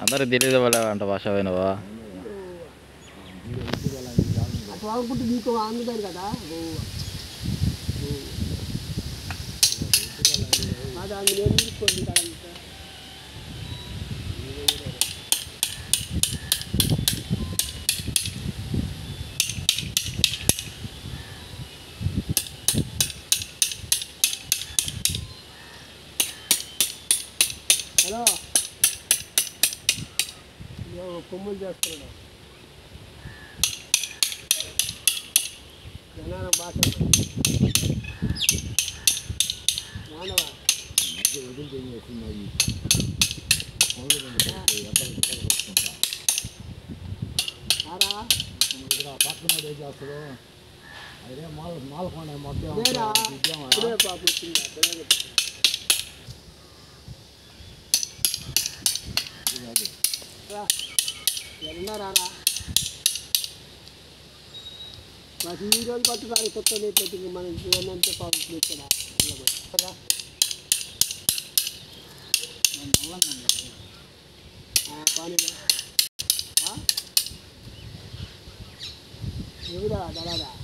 అందరికి తెలియదు వాళ్ళ అంట భాష పోయినవా అటు వాడుకుంటే నీకు అందుతారు కదా ఓ. ఓ. అది అది నేను తీసుకోండి కదంతా హలో ఇదిగో కొమ్ములు చేస్తున్నాడు జనాల భాష మానవ ఆరా లేరా ఇదే పాపం వచ్చింది అర్థమే రా ఎన్నారా రా మాకు ఈ రోజు పట్టుకారు కొత్త పెట్టి మనం జీవనంతే పాపం ఇక్కడ రా పానీలో ఎవరా దళారా